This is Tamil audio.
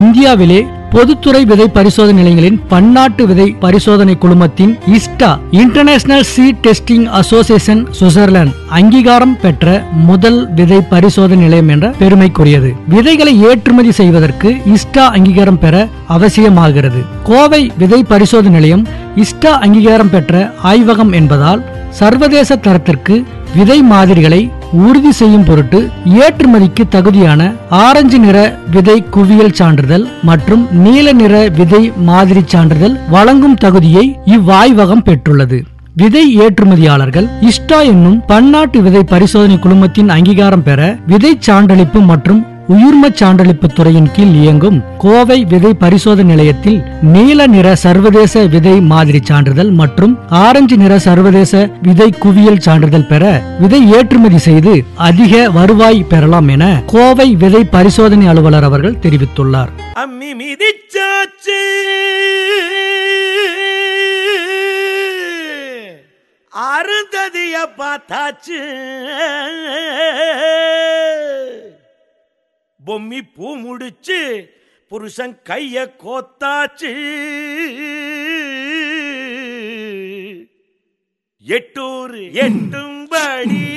இந்தியாவிலே பொதுத்துறை விதை பரிசோதனை நிலையங்களின் பன்னாட்டு விதை பரிசோதனை குழுமத்தின் ISTA international seed testing association Switzerland அங்கீகாரம் பெற்ற முதல் விதை பரிசோதனை நிலையம் என்ற பெருமைக்குரியது விதைகளை ஏற்றுமதி செய்வதற்கு இஸ்டா அங்கீகாரம் பெற அவசியமாகிறது கோவை விதை பரிசோதனை நிலையம் இஸ்டா அங்கீகாரம் பெற்ற ஆய்வகம் என்பதால் சர்வதேச தரத்திற்கு விதை மாதிரிகளை உறுதி செய்யும் பொருட்டு ஏற்றுமதிக்கு தகுதியான ஆரஞ்சு நிற விதை குவியல் சான்றிதழ் மற்றும் நீல நிற விதை மாதிரி சான்றிதழ் வழங்கும் தகுதியை இவ்வாய்வகம் பெற்றுள்ளது விதை ஏற்றுமதியாளர்கள் இஸ்டா என்னும் பன்னாட்டு விதை பரிசோதனை குழுமத்தின் அங்கீகாரம் பெற விதை சான்றளிப்பு மற்றும் உயிர்மச் சான்றளிப்பு துறையின் கீழ் இயங்கும் கோவை விதை பரிசோதனை நிலையத்தில் நீல நிற சர்வதேச விதை மாதிரி சான்றிதழ் மற்றும் ஆரஞ்சு நிற சர்வதேச விதை குவியல் சான்றிதழ் பெற விதை ஏற்றுமதி செய்து அதிக வருவாய் பெறலாம் என கோவை விதை பரிசோதனை அலுவலர் அவர்கள் தெரிவித்துள்ளார் அம்மி மிதிச்சாச்சு அருந்ததிய பார்த்தாச்சு பொம்மி பூ முடிச்சு புருஷன் கைய கோத்தாச்சு எட்டூர் எட்டும்படி